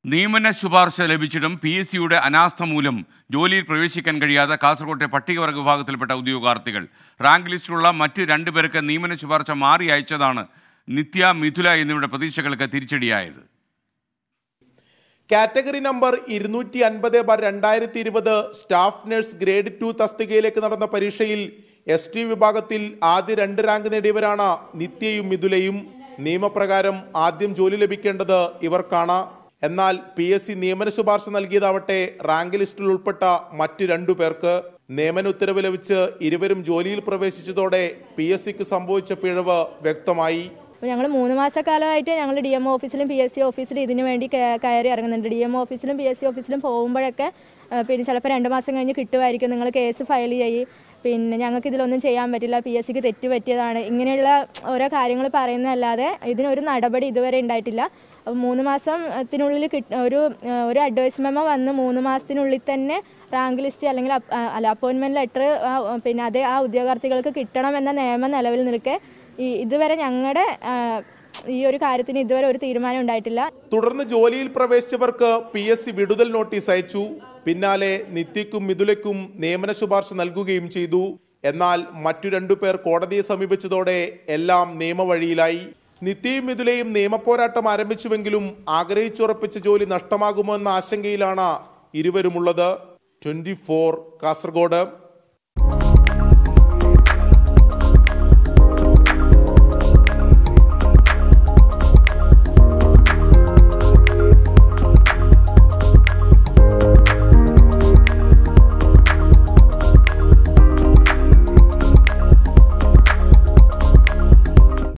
നിയമന ശുപാർശ ലഭിച്ചിട്ടും P S സിയുടെ അനാസ്ഥ മൂലം ജോലിയിൽ പ്രവേശിക്കാൻ കഴിയാതെ കാസർകോട്ടെ പട്ടികവർഗ വിഭാഗത്തിൽപ്പെട്ട ഉദ്യോഗാർത്ഥികൾ റാങ്ക് ലിസ്റ്റിലുള്ള മറ്റ് രണ്ടു പേർക്ക് നിയമന ശുപാർശ മാറി അയച്ചതാണ് നിത്യ മിഥുല എന്നിവരുടെ പ്രതീക്ഷകൾക്ക് തിരിച്ചടിയായത് കാറ്റഗറി നമ്പർ ഇരുന്നൂറ്റി അൻപത് ബാർ രണ്ടായിരത്തി ഇരുപത് സ്റ്റാഫ് നഴ്സ് ഗ്രേഡ് ടു തസ്തികയിലേക്ക് നടന്ന പരീക്ഷയിൽ എസ് ടി വിഭാഗത്തിൽ ആദ്യ രണ്ട് റാങ്ക് നേടിയവരാണ് നിത്യയും മിഥുലയും നിയമപ്രകാരം ആദ്യം ജോലി ലഭിക്കേണ്ടത് ഇവർക്കാണ് എന്നാൽ പി എസ് സി നിയമന ശുപാർശ നൽകിയതാവട്ടെ റാങ്ക് ലിസ്റ്റിൽ ഉൾപ്പെട്ട മറ്റ് രണ്ടു പേർക്ക് നിയമന ഉത്തരവ് ലഭിച്ച് ഇരുവരും ജോലിയിൽ പ്രവേശിച്ചതോടെ പി എസ് സിക്ക് സംഭവിച്ച പിഴവ് വ്യക്തമായി അപ്പോൾ ഞങ്ങൾ മൂന്ന് മാസക്കാലമായിട്ട് ഞങ്ങൾ ഡി എം ഓഫീസിലും പി എസ് സി ഓഫീസിലും ഇതിനു വേണ്ടി കേ- കയറി ഇറങ്ങുന്നുണ്ട് ഡി എം ഓഫീസിലും പി എസ് സി ഓഫീസിലും പോകുമ്പോഴൊക്കെ ആ, പിന്നെ ചിലപ്പോൾ രണ്ട് മാസം കഴിഞ്ഞ് കിട്ടുമായിരിക്കും നിങ്ങൾ കേസ് ഫയൽ ചെയ്യും പിന്നെ ഞങ്ങൾക്ക് ഇതിലൊന്നും ചെയ്യാൻ പറ്റില്ല പി എസ് സിക്ക് തെറ്റ് പറ്റിയതാണ് ഇങ്ങനെയുള്ള ഓരോ കാര്യങ്ങൾ പറയുന്നതല്ലാതെ ഇതിനൊരു നടപടി ഇതുവരെ ഉണ്ടായിട്ടില്ല അപ്പോൾ മൂന്ന് മാസത്തിനുള്ളിൽ കിട്ട ഒരു ആ, ഒരു അഡ്വൈസ് മെമ്മോ വന്ന് മൂന്ന് മാസത്തിനുള്ളിൽ തന്നെ റാങ്ക് ലിസ്റ്റ് അല്ലെങ്കിൽ അപ്പ്- ആ, അല്ല അപ്പോയിൻമെൻറ്റ് ലെറ്റർ പിന്നെ അത് ആ ഉദ്യോഗാർത്ഥികൾക്ക് കിട്ടണം എന്ന നിയമം നിലവിൽ നിൽക്കെ ഈ ഇതുവരെ ഞങ്ങളുടെ ഈ ഒരു കാര്യത്തിന് ഇതുവരെ ഒരു തീരുമാനം ഉണ്ടായിട്ടില്ല തുടർന്ന് ജോലിയിൽ പ്രവേശിച്ചവർക്ക് പി എസ് സി വിടുതൽ നോട്ടീസ് അയച്ചു പിന്നാലെ നിത്യക്കും മിഥുലയ്ക്കും നിയമന ശുപാർശ നൽകുകയും ചെയ്തു എന്നാൽ മറ്റു രണ്ടു പേർ കോടതിയെ സമീപിച്ചതോടെ എല്ലാം നിയമവഴിയിലായി നിത്യയും മിഥുലയും നിയമപോരാട്ടം ആരംഭിച്ചുവെങ്കിലും ആഗ്രഹിച്ചുറപ്പിച്ച ജോലി നഷ്ടമാകുമോ എന്ന ആശങ്കയിലാണ് ഇരുവരുമുള്ളത് ട്വന്റി ഫോർ കാസർഗോഡ്